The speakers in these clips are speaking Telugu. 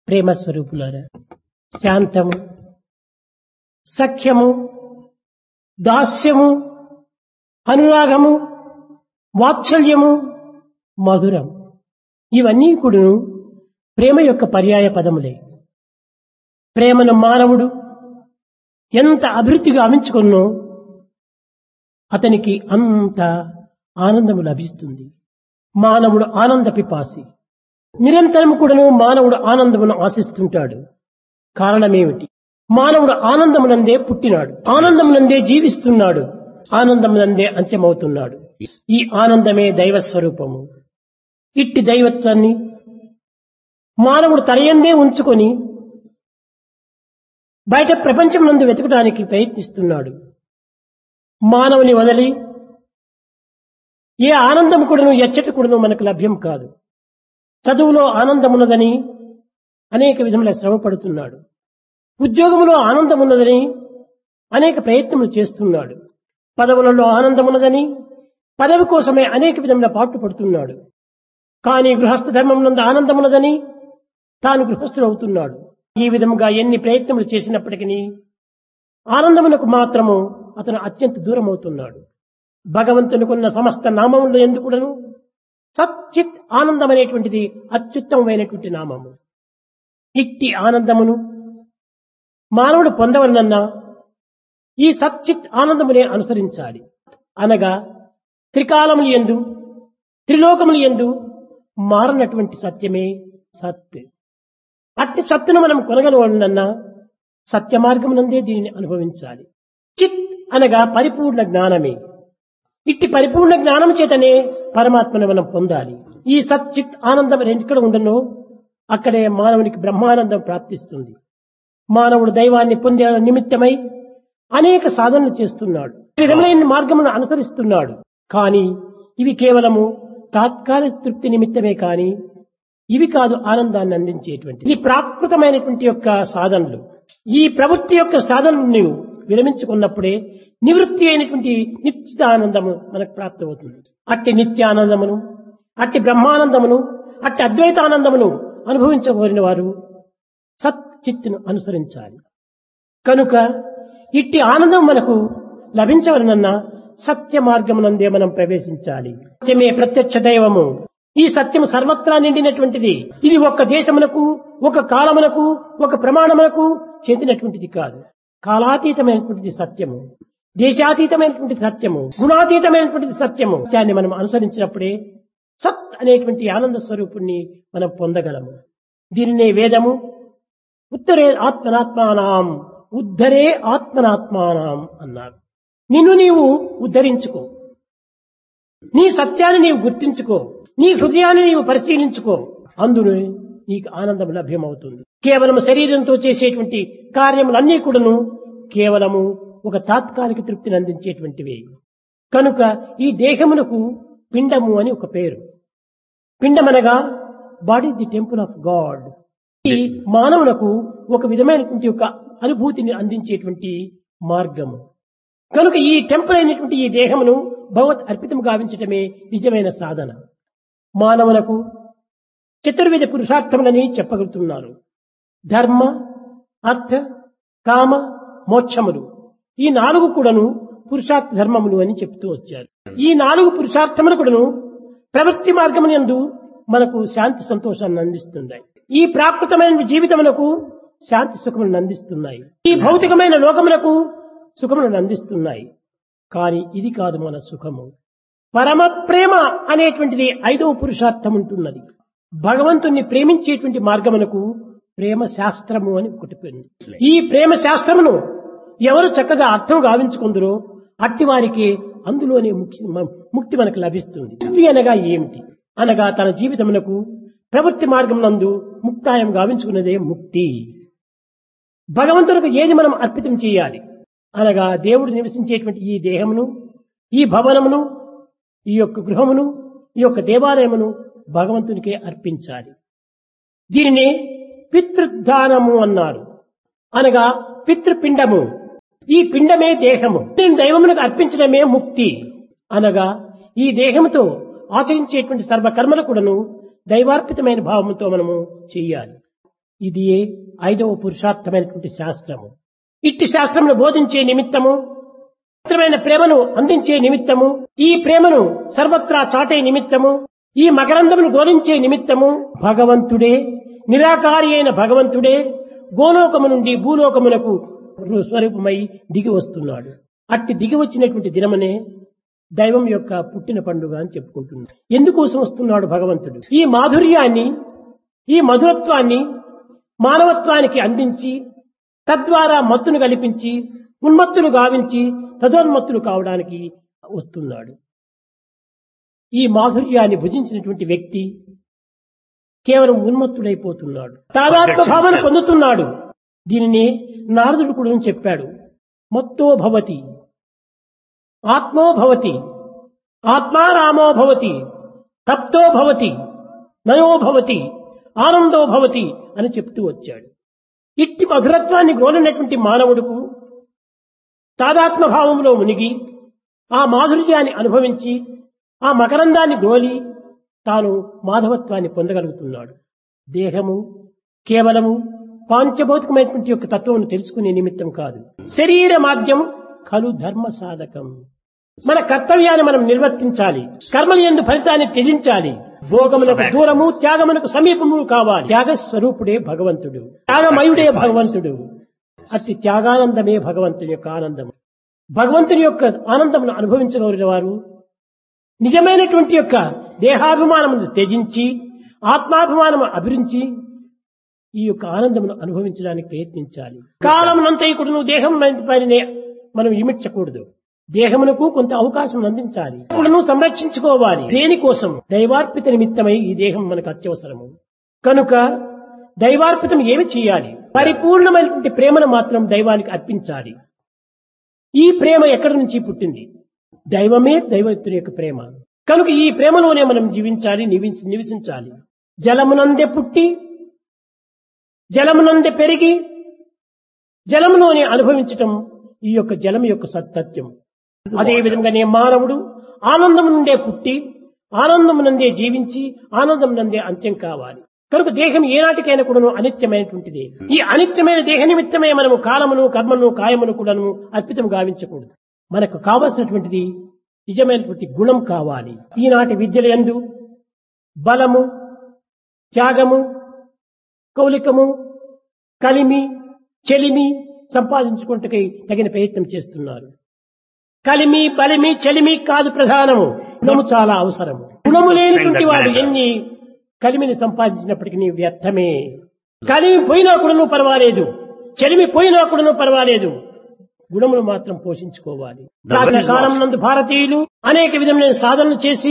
ప్రేమ స్వరూపులారా శాంతము సఖ్యము దాస్యము అనురాగము వాత్సల్యము మధురం ఇవన్నీ కూడా ప్రేమ యొక్క పర్యాయ పదములే ప్రేమను మానవుడు ఎంత అభివృద్ధిగా అవించుకున్నో అతనికి అంత ఆనందము లభిస్తుంది మానవుడు ఆనంద పిపాసి నిరంతరం కూడాను మానవుడు ఆనందమును ఆశిస్తుంటాడు కారణమేమిటి మానవుడు ఆనందమునందే పుట్టినాడు ఆనందమునందే జీవిస్తున్నాడు ఆనందమునందే అంత్యమవుతున్నాడు ఈ ఆనందమే దైవ స్వరూపము ఇట్టి దైవత్వాన్ని మానవుడు తరయందే ఉంచుకొని బయట ప్రపంచం నందు వెతకడానికి ప్రయత్నిస్తున్నాడు మానవుని వదిలి ఏ ఆనందం కూడాను ఎచ్చటి కూడాను మనకు లభ్యం కాదు చదువులో ఆనందమున్నదని అనేక విధముల శ్రమ పడుతున్నాడు ఉద్యోగంలో ఆనందమున్నదని అనేక ప్రయత్నములు చేస్తున్నాడు పదవులలో ఆనందమున్నదని పదవి కోసమే అనేక విధముల పాటు పడుతున్నాడు కానీ గృహస్థ ధర్మం నందు ఆనందమున్నదని తాను గృహస్థుడు అవుతున్నాడు ఈ విధముగా ఎన్ని ప్రయత్నములు చేసినప్పటికీ ఆనందమునకు మాత్రము అతను అత్యంత దూరం అవుతున్నాడు భగవంతునికున్న సమస్త నామములు ఎందుకుడను సచ్చిత్ ఆనందం అనేటువంటిది అత్యుత్తమమైనటువంటి నామము ఇట్టి ఆనందమును మానవుడు పొందవలనన్నా ఈ సచ్చిత్ ఆనందమునే అనుసరించాలి అనగా త్రికాలములు ఎందు త్రిలోకములు ఎందు మారనటువంటి సత్యమే సత్ అట్టి సత్తును మనం కొనగలవలనన్నా సత్య మార్గమునందే దీనిని అనుభవించాలి చిత్ అనగా పరిపూర్ణ జ్ఞానమే ఇట్టి పరిపూర్ణ జ్ఞానం చేతనే పరమాత్మను మనం పొందాలి ఈ సచ్చిత్ ఆనందం ఎక్కడ ఉండనో అక్కడే మానవునికి బ్రహ్మానందం ప్రాప్తిస్తుంది మానవుడు దైవాన్ని పొందే నిమిత్తమై అనేక సాధనలు చేస్తున్నాడు విధములైన మార్గమును అనుసరిస్తున్నాడు కానీ ఇవి కేవలము తాత్కాలిక తృప్తి నిమిత్తమే కాని ఇవి కాదు ఆనందాన్ని అందించేటువంటి ఇది ప్రాకృతమైనటువంటి యొక్క సాధనలు ఈ ప్రవృత్తి యొక్క సాధనలు నీవు విరమించుకున్నప్పుడే నివృత్తి అయినటువంటి నిత్య ఆనందము మనకు ప్రాప్తమవుతుంది అట్టి నిత్యానందమును అట్టి బ్రహ్మానందమును అట్టి అద్వైతానందమును అనుభవించబోరిన వారు సచ్చిత్తును అనుసరించాలి కనుక ఇట్టి ఆనందం మనకు లభించవలనన్నా సత్య మార్గమునందే మనం ప్రవేశించాలి సత్యమే ప్రత్యక్ష దైవము ఈ సత్యము సర్వత్రా నిండినటువంటిది ఇది ఒక దేశమునకు ఒక కాలమునకు ఒక ప్రమాణమునకు చెందినటువంటిది కాదు కాలాతీతమైనటువంటిది సత్యము దేశాతీతమైనటువంటి సత్యము గుణాతీతమైనటువంటిది సత్యము దాన్ని మనం అనుసరించినప్పుడే సత్ అనేటువంటి ఆనంద స్వరూపుణ్ణి మనం పొందగలము దీనినే వేదము ఉత్తరే ఆత్మనాత్మానాం ఉద్ధరే ఆత్మనాత్మానాం అన్నారు నిన్ను నీవు ఉద్ధరించుకో నీ సత్యాన్ని నీవు గుర్తించుకో నీ హృదయాన్ని నీవు పరిశీలించుకో అందులో నీకు ఆనందం లభ్యమవుతుంది కేవలం శరీరంతో చేసేటువంటి కార్యములన్నీ కూడాను కేవలము ఒక తాత్కాలిక తృప్తిని అందించేటువంటివి కనుక ఈ దేహమునకు పిండము అని ఒక పేరు పిండమనగా body the temple of god ఈ మానవులకు ఒక విధమైనటువంటి ఒక అనుభూతిని అందించేటువంటి మార్గము కనుక ఈ టెంపుల్ అయినటువంటి ఈ దేహమును భగవత్ అర్పితం గావించటమే నిజమైన సాధన మానవులకు చతుర్విధ పురుషార్థములని చెప్పగలుగుతున్నారు ధర్మ అర్థ కామ మోక్షములు ఈ నాలుగు కూడాను పురుషార్థ ధర్మములు అని చెప్తూ వచ్చారు ఈ నాలుగు పురుషార్థములు కూడాను ప్రవృత్తి మార్గమునందు మనకు శాంతి సంతోషాన్ని అందిస్తున్నాయి ఈ ప్రాకృతమైన జీవితమునకు శాంతి సుఖములను అందిస్తున్నాయి ఈ భౌతికమైన లోకములకు సుఖములను అందిస్తున్నాయి కానీ ఇది కాదు మన సుఖము పరమ ప్రేమ అనేటువంటిది ఐదవ పురుషార్థం ఉంటున్నది భగవంతుణ్ణి ప్రేమించేటువంటి మార్గమునకు ప్రేమ శాస్త్రము అని ఒకటి పేరు ఈ ప్రేమ శాస్త్రమును ఎవరు చక్కగా అర్థం గావించుకుందరో అట్టి వారికి అందులోనే ముక్తి ముక్తి మనకు లభిస్తుంది ముక్తి అనగా ఏమిటి అనగా తన జీవితమునకు ప్రవృత్తి మార్గం నందు ముక్తాయం గావించుకున్నదే ముక్తి భగవంతునికి ఏది మనం అర్పితం చేయాలి అనగా దేవుడు నివసించేటువంటి ఈ దేహమును ఈ భవనమును ఈ యొక్క గృహమును ఈ యొక్క దేవాలయమును భగవంతునికే అర్పించాలి దీనిని పితృదానము అన్నారు అనగా పితృపిండము ఈ పిండమే దేహము దీని దైవమునకు అర్పించడమే ముక్తి అనగా ఈ దేహముతో ఆచరించేటువంటి సర్వకర్మలు కూడాను దైవార్పితమైన భావముతో మనము చేయాలి ఇది ఐదవ పురుషార్థమైనటువంటి శాస్త్రము ఇట్టి శాస్త్రమును బోధించే నిమిత్తము పవిత్రమైన ప్రేమను అందించే నిమిత్తము ఈ ప్రేమను సర్వత్రా చాటే నిమిత్తము ఈ మకరందమును గోలించే నిమిత్తము భగవంతుడే నిరాకారి అయిన భగవంతుడే గోలోకము నుండి భూలోకమునకు స్వరూపమై దిగి వస్తున్నాడు అట్టి దిగి వచ్చినటువంటి దినమనే దైవం యొక్క పుట్టిన పండుగ అని చెప్పుకుంటున్నాడు ఎందుకోసం వస్తున్నాడు భగవంతుడు ఈ మాధుర్యాన్ని ఈ మధురత్వాన్ని మానవత్వానికి అందించి తద్వారా మత్తును కల్పించి ఉన్మత్తులు గావించి తదోన్మత్తులు కావడానికి వస్తున్నాడు ఈ మాధుర్యాన్ని భుజించినటువంటి వ్యక్తి కేవలం ఉన్మత్తుడైపోతున్నాడు తాదాత్మ భావన పొందుతున్నాడు దీనిని నారదుడు కూడా చెప్పాడు మత్తో భవతి ఆత్మో భవతి ఆత్మారామో భవతి తప్తో భవతి నయో భవతి ఆనందో భవతి అని చెప్తూ వచ్చాడు ఇట్టి మధురత్వాన్ని గ్రోలినటువంటి మానవుడుకు తాదాత్మ భావంలో మునిగి ఆ మాధుర్యాన్ని అనుభవించి ఆ మకరందాన్ని గ్రోలి తాను మాధవత్వాన్ని పొందగలుగుతున్నాడు దేహము కేవలము పాంచభౌతికమైనటువంటి యొక్క తత్వం తెలుసుకునే నిమిత్తం కాదు శరీర మాధ్యం కలు ధర్మ సాధకం మన కర్తవ్యాన్ని మనం నిర్వర్తించాలి కర్మలు ఎందు ఫలితాన్ని త్యజించాలి భోగములకు దూరము త్యాగమునకు సమీపము కావాలి త్యాగ స్వరూపుడే భగవంతుడు త్యాగమయుడే భగవంతుడు అట్టి త్యాగానందమే భగవంతుని యొక్క ఆనందం భగవంతుని యొక్క ఆనందమును అనుభవించగలిగిన వారు నిజమైనటువంటి యొక్క దేహాభిమానమును త్యజించి ఆత్మాభిమానము అభిరించి ఈ యొక్క ఆనందమును అనుభవించడానికి ప్రయత్నించాలి కాలమునంతైకుడును దేహం పైననే మనం ఇమిడ్చకూడదు దేహమునకు కొంత అవకాశం అందించాలి ఇప్పుడును సంరక్షించుకోవాలి దేనికోసం దైవార్పిత నిమిత్తమై ఈ దేహం మనకు అత్యవసరము కనుక దైవార్పితం ఏమి చేయాలి పరిపూర్ణమైనటువంటి ప్రేమను మాత్రం దైవానికి అర్పించాలి ఈ ప్రేమ ఎక్కడి నుంచి పుట్టింది దైవమే దైవత్తుని యొక్క ప్రేమ కనుక ఈ ప్రేమలోనే మనం జీవించాలి నివించి నివసించాలి జలమునందే పుట్టి జలమునందే పెరిగి జలములోనే అనుభవించటం ఈ యొక్క జలం యొక్క సత్తత్యం అదే విధంగానే మానవుడు ఆనందం నుండే పుట్టి ఆనందం నందే జీవించి ఆనందం నందే అంత్యం కావాలి కనుక దేహం ఏనాటికైనా కూడాను అనిత్యమైనటువంటిది ఈ అనిత్యమైన దేహ నిమిత్తమే మనము కాలమును కర్మను కాయమును కూడాను అర్పితం గావించకూడదు మనకు కావలసినటువంటిది నిజమైనటువంటి గుణం కావాలి ఈనాటి విద్యల యందు బలము త్యాగము కౌలికము కలిమి చెలిమి సంపాదించుకుంటకై తగిన ప్రయత్నం చేస్తున్నారు కలిమి బలిమి చెలిమి కాదు ప్రధానము గుణము చాలా అవసరము గుణము లేనటువంటి వాడు ఎన్ని కలిమిని సంపాదించినప్పటికీ వ్యర్థమే కలిమి పోయినా కూడాను పర్వాలేదు చెలిమి పోయినా కూడాను పర్వాలేదు గుణమును మాత్రం పోషించుకోవాలి ప్రాచీన కాలం నందు భారతీయులు అనేక విధమైన సాధనలు చేసి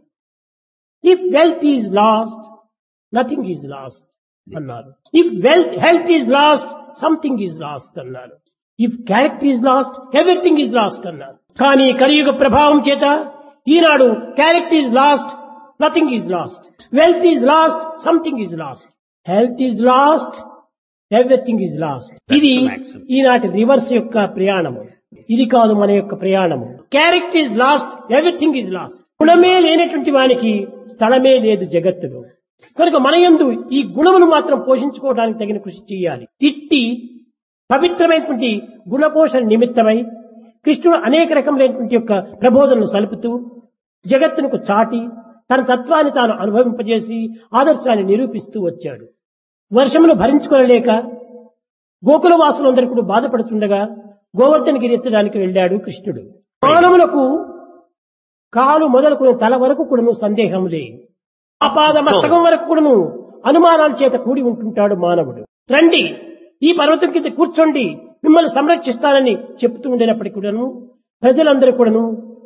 if wealth is lost nothing is lost అన్నారు if wealth health is lost something is lost అన్నారు if character is lost everything is lost అన్నారు కానీ కలియుగ ప్రభావం చేత ఈనాడు character is lost nothing is lost wealth is lost something is lost health is lost everything is lost ఇది ఈనాటి రివర్స్ యొక్క ప్రయాణము ఇది కాదు మన యొక్క ప్రయాణము character is lost everything is lost గుణమే లేనటువంటి వానికి స్థలమే లేదు జగత్తులో కనుక మన యందు ఈ గుణమును మాత్రం పోషించుకోవడానికి తగిన కృషి చేయాలి ఇట్టి పవిత్రమైనటువంటి గుణపోషణ నిమిత్తమై కృష్ణుడు అనేక రకములైనటువంటి యొక్క ప్రబోధనలు సలుపుతూ జగత్తునకు చాటి తన తత్వాన్ని తాను అనుభవింపజేసి ఆదర్శాన్ని నిరూపిస్తూ వచ్చాడు వర్షమును భరించుకోలేక గోకుల వాసులందరూ కూడా బాధపడుతుండగా గోవర్ధనగిరి ఎత్తడానికి వెళ్ళాడు కృష్ణుడు మానవులకు కాలు మొదలుకుని తల వరకు కూడాను సందేహములే అపాద మస్తకం వరకు కూడాను అనుమానాల చేత కూడి ఉంటుంటాడు మానవుడు రండి ఈ పర్వతం కింద కూర్చోండి మిమ్మల్ని సంరక్షిస్తానని చెప్తూ ఉండినప్పటికీ కూడాను ప్రజలందరూ కూడాను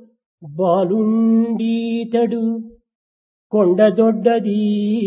బాలుండీతడు కొండదొడ్డది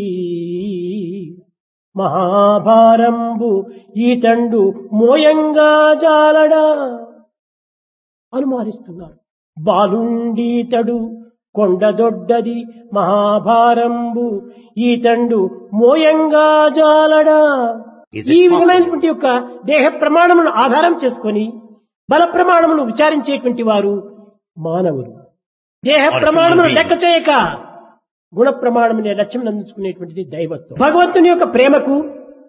మహాభారంబు ఈతండు మోయంగా జాలడా అనుమానిస్తున్నారు బాలుండీతడు కొండదొడ్డది మహాభారంబు ఈతండు మోయంగా జాలడా Is it ఈ విధమైనటువంటి యొక్క దేహ ప్రమాణములను ఆధారం చేసుకొని బల ప్రమాణమును విచారించేటువంటి వారు మానవులు దేహ Or ప్రమాణమును human లెక్క చేయక గుణ ప్రమాణమునే లక్ష్యం అందించుకునేటువంటిది దైవత్వం భగవంతుని యొక్క ప్రేమకు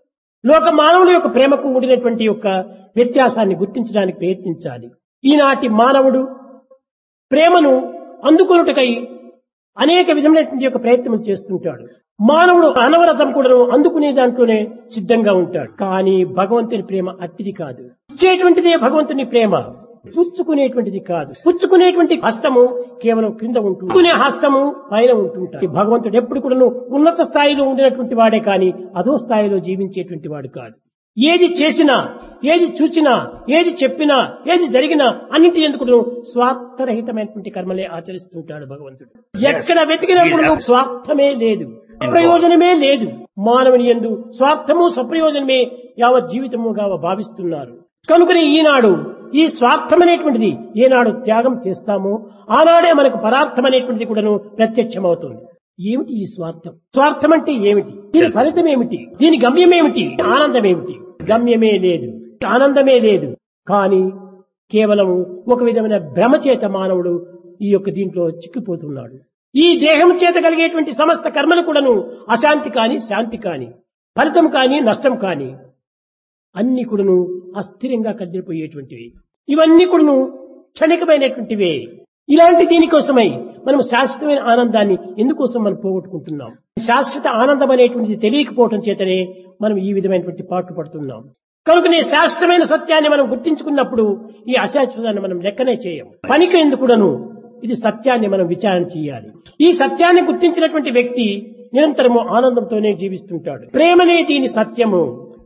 లోక మానవుల యొక్క ప్రేమకు ఉండినటువంటి యొక్క వ్యత్యాసాన్ని గుర్తించడానికి ప్రయత్నించాలి ఈనాటి మానవుడు ప్రేమను అందుకొనుటకై అనేక విధమైనటువంటి యొక్క ప్రయత్నం చేస్తుంటాడు మానవుడు అనవరతం కూడా అందుకునే దాంట్లోనే సిద్ధంగా ఉంటాడు కానీ భగవంతుని ప్రేమ అట్టిది కాదు ఇచ్చేటువంటిదే భగవంతుని ప్రేమ పుచ్చుకునేటువంటిది కాదు పుచ్చుకునేటువంటి హస్తము కేవలం కింద ఉంటుంది పుచ్చుకునే హస్తము పైన ఉంటుంటాడు భగవంతుడు ఎప్పుడు కూడా ఉన్నత స్థాయిలో ఉండినటువంటి వాడే కానీ అధో స్థాయిలో జీవించేటువంటి వాడు కాదు ఏది చేసినా ఏది చూచినా ఏది చెప్పినా ఏది జరిగినా అన్నింటి ఎందుకు స్వార్థరహితమైనటువంటి కర్మలే ఆచరిస్తుంటాడు భగవంతుడు ఎక్కడ వెతికినప్పుడు స్వార్థమే లేదు ప్రయోజనమే లేదు మానవుని ఎందు స్వార్థము సప్రయోజనమే యావత్ జీవితముగా భావిస్తున్నారు కనుకనే ఈనాడు ఈ స్వార్థం అనేటువంటిది ఏనాడు త్యాగం చేస్తామో ఆనాడే మనకు పదార్థం అనేటువంటిది కూడాను ప్రత్యక్షమవుతుంది ఏమిటి ఈ స్వార్థం స్వార్థం అంటే ఏమిటి దీని ఫలితం ఏమిటి దీని గమ్యం ఏమిటి ఆనందం ఏమిటి గమ్యమే లేదు ఆనందమే లేదు కానీ కేవలము ఒక విధమైన భ్రమ చేత మానవుడు ఈ యొక్క దీంట్లో చిక్కిపోతున్నాడు ఈ దేహం చేత కలిగేటువంటి సమస్త కర్మలు కూడాను అశాంతి కాని శాంతి కాని ఫలితం కాని నష్టం కాని అన్ని కూడాను అస్థిరంగా కదిలిపోయేటువంటివి ఇవన్నీ కూడాను క్షణికమైనటువంటివే ఇలాంటి దీనికోసమై మనం శాశ్వతమైన ఆనందాన్ని ఎందుకోసం మనం పోగొట్టుకుంటున్నాం శాశ్వత ఆనందం అనేటువంటిది తెలియకపోవటం చేతనే మనం ఈ విధమైనటువంటి పాటు పడుతున్నాం కనుకనే శాశ్వతమైన సత్యాన్ని మనం గుర్తించుకున్నప్పుడు ఈ అశాశ్వతాన్ని మనం లెక్కనే చేయం పనికి ఎందుకుడను ఇది సత్యాన్ని మనం విచారణ చేయాలి ఈ సత్యాన్ని గుర్తించినటువంటి వ్యక్తి నిరంతరము ఆనందంతోనే జీవిస్తుంటాడు ప్రేమనే దీని సత్యము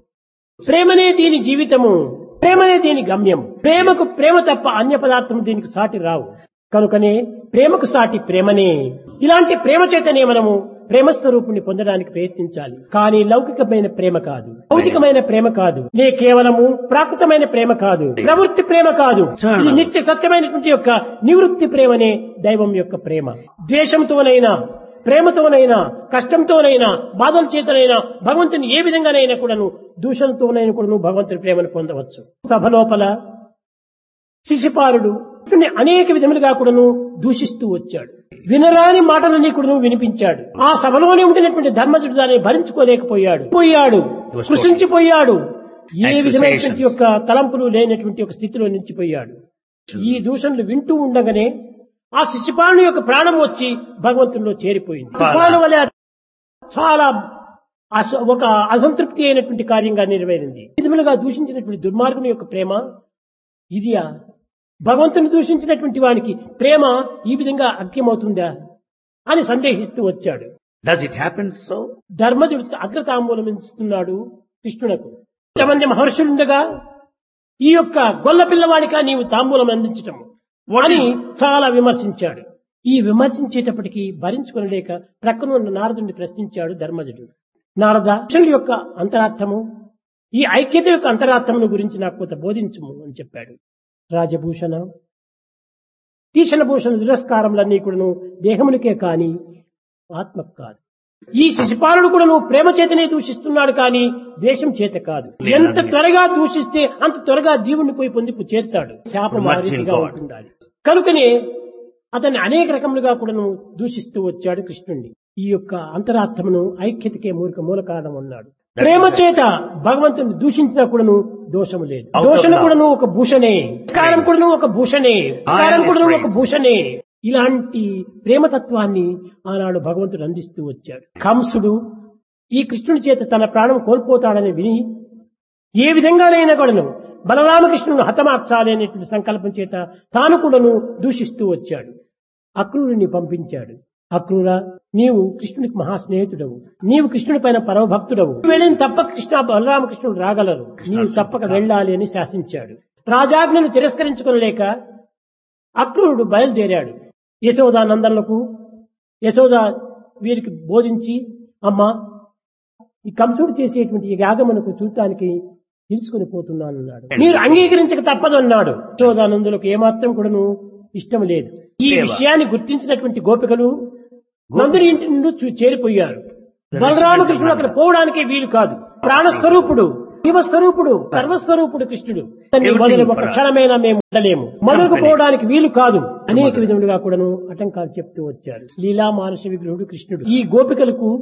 ప్రేమనే దీని జీవితము ప్రేమనే దీని గమ్యం ప్రేమకు ప్రేమ తప్ప అన్య పదార్థం దీనికి సాటి రావు కనుకనే ప్రేమకు సాటి ప్రేమనే ఇలాంటి ప్రేమ చేతనే మనము ప్రేమ స్వరూపుణ్ణి పొందడానికి ప్రయత్నించాలి కానీ లౌకికమైన ప్రేమ కాదు భౌతికమైన ప్రేమ కాదు లే కేవలము ప్రాకృతమైన ప్రేమ కాదు ప్రవృత్తి ప్రేమ కాదు ఇది నిత్య సత్యమైనటువంటి యొక్క నివృత్తి ప్రేమనే దైవం యొక్క ప్రేమ ద్వేషంతోనైనా ప్రేమతోనైనా కష్టంతోనైనా బాధల చేతనైనా భగవంతుని ఏ విధంగానైనా కూడాను దూషణతోనైనా కూడాను భగవంతుని ప్రేమను పొందవచ్చు సభ లోపల శిశుపాలుడు ఇతన్ని అనేక విధములుగా కూడాను దూషిస్తూ వచ్చాడు వినరాని మాటలన్నీ కూడాను వినిపించాడు ఆ సభలోనే ఉండినటువంటి ధర్మజుడు దాన్ని భరించుకోలేకపోయాడు పోయాడు కృషించిపోయాడు ఏ విధమైనటువంటి యొక్క తలంపులు లేనటువంటి ఒక స్థితిలో నిలిచిపోయాడు ఈ దూషణలు వింటూ ఉండగానే ఆ శిశుపాలుని యొక్క ప్రాణం వచ్చి భగవంతునిలో చేరిపోయింది శిశుపాలుని వల్ల చాలా అస- ఒక అసంతృప్తి అయినటువంటి కార్యంగా నెరవేరింది ఈ విధములుగా దూషించినటువంటి దుర్మార్గుని యొక్క ప్రేమ ఇదియా భగవంతుని దూషించినటువంటి వానికి ప్రేమ ఈ విధంగా అగ్యమవుతుందా అని సందేహిస్తూ వచ్చాడు Does it happen so? ధర్మజుడు అగ్రతాంబూలం ఇస్తున్నాడు కృష్ణునకు ఇంతమంది మహర్షులుండగా ఈ యొక్క గొల్ల పిల్లవాడిగా నీవు తాంబూలం అందించటం అని చాలా విమర్శించాడు ఈ విమర్శించేటప్పటికి భరించుకొనలేక ప్రక్కన ఉన్న నారదుని ప్రశ్నించాడు ధర్మజుడు నారద కృష్ణుడి యొక్క అంతరార్థము ఈ ఐక్యత యొక్క అంతరార్థమును గురించి నాకు కొంత బోధించుము అని చెప్పాడు రాజభూషణ తీషణభూషణ తిరస్కారములన్నీ కూడాను దేహమునికే కాని ఆత్మకు కాదు ఈ శిశుపాలుడు కూడా నువ్వు ప్రేమ చేతనే దూషిస్తున్నాడు కానీ ద్వేషం చేత కాదు ఎంత త్వరగా దూషిస్తే అంత త్వరగా జీవుని పోయి పొంది చేరుతాడు శాపం ఆ రీతిగా ఉంటుండాలి కనుకనే అతన్ని అనేక రకములుగా కూడా నువ్వు దూషిస్తూ వచ్చాడు కృష్ణుణ్ణి ఈ యొక్క అంతరాత్మను ఐక్యతకే మూలిక మూల కారణం అన్నాడు ప్రేమ చేత భగవంతుని దూషించినా కూడాను దోషము లేదు దోషణ కూడాను ఒక భూషణే కారం కూడాను ఒక భూషణే కారం కూడాను ఒక భూషణే ఇలాంటి ప్రేమతత్వాన్ని ఆనాడు భగవంతుడు అందిస్తూ వచ్చాడు కంసుడు ఈ కృష్ణుడి చేత తన ప్రాణం కోల్పోతాడని విని ఏ విధంగానైనా కూడాను బలరామకృష్ణుడు హతమార్చాలి అనేటువంటి సంకల్పం చేత తాను కూడాను దూషిస్తూ వచ్చాడు అక్రూరుని పంపించాడు అక్రూర నీవు కృష్ణునికి మహా స్నేహితుడవు నీవు కృష్ణుడి పైన పరమభక్తుడవు వెళ్ళిన తప్ప కృష్ణ బలరామకృష్ణుడు రాగలరు నీవు తప్పక వెళ్ళాలి అని శాసించాడు రాజాజ్ఞను తిరస్కరించుకోలేక అక్రూరుడు బయలుదేరాడు యశోదానందనులకు యశోద వీరికి బోధించి అమ్మా ఈ కంసుడు చేసేటువంటి ఈ యాగమునకు చూడటానికి తీసుకుని పోతున్నానన్నాడు మీరు అంగీకరించక తప్పదు అన్నాడు యశోదానందులకు ఏమాత్రం కూడాను ఇష్టం లేదు ఈ విషయాన్ని గుర్తించినటువంటి గోపికలు నందుని ఇంటి నుండి చూ- చేరిపోయారు బలరామకృష్ణుడు అక్కడ పోవడానికే వీలు కాదు ప్రాణస్వరూపుడు శివస్వరూపుడు సర్వస్వరూపుడు కృష్ణుడు అతన్ని మొదలు ఒక క్షణమైనా మేము ఉండలేము మొదలుకు పోవడానికి వీలు కాదు అనేక విధములుగా కూడాను ఆటంకాలు చెప్తూ వచ్చారు లీలా మానస విగ్రహుడు కృష్ణుడు ఈ గోపికలకు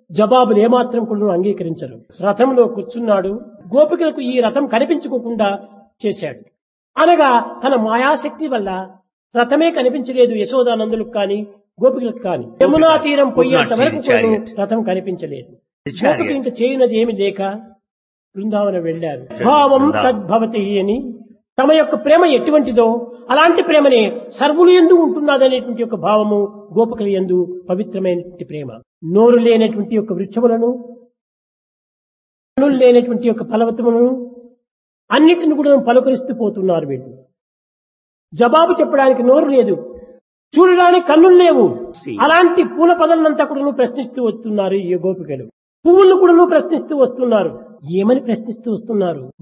జవాబులు ఏమాత్రం కూడా అంగీకరించరు రథంలో కూర్చున్నాడు గోపికలకు ఈ రథం కనిపించుకోకుండా చేశాడు అనగా తన మాయాశక్తి వల్ల రథమే కనిపించలేదు యశోదానందులకు కానీ గోపికలకు కానీ యమునా తీరం పోయేంత వరకు కూడా రథం కనిపించలేదు The chariot. గోపికలు ఇంకా చేయనది ఏమి లేక బృందావనం వెళ్ళారు భావం తద్భవతి అని తమ యొక్క ప్రేమ ఎటువంటిదో అలాంటి ప్రేమనే సర్వులు ఎందు ఉంటున్నదనేటువంటి యొక్క భావము గోపికల ఎందు పవిత్రమైనటువంటి ప్రేమ నోరు లేనటువంటి యొక్క వృక్షములను కన్నులు లేనటువంటి యొక్క ఫలవతములను అన్నిటిని కూడా పలుకరిస్తూ పోతున్నారు వీళ్ళు జవాబు చెప్పడానికి నోరు లేదు చూడడానికి కన్నులు లేవు అలాంటి పూల పదలంతా కూడా ప్రశ్నిస్తూ వస్తున్నారు ఈ గోపికలు పువ్వులను కూడా ప్రశ్నిస్తూ వస్తున్నారు ఏమని ప్రశ్నిస్తూ వస్తున్నారు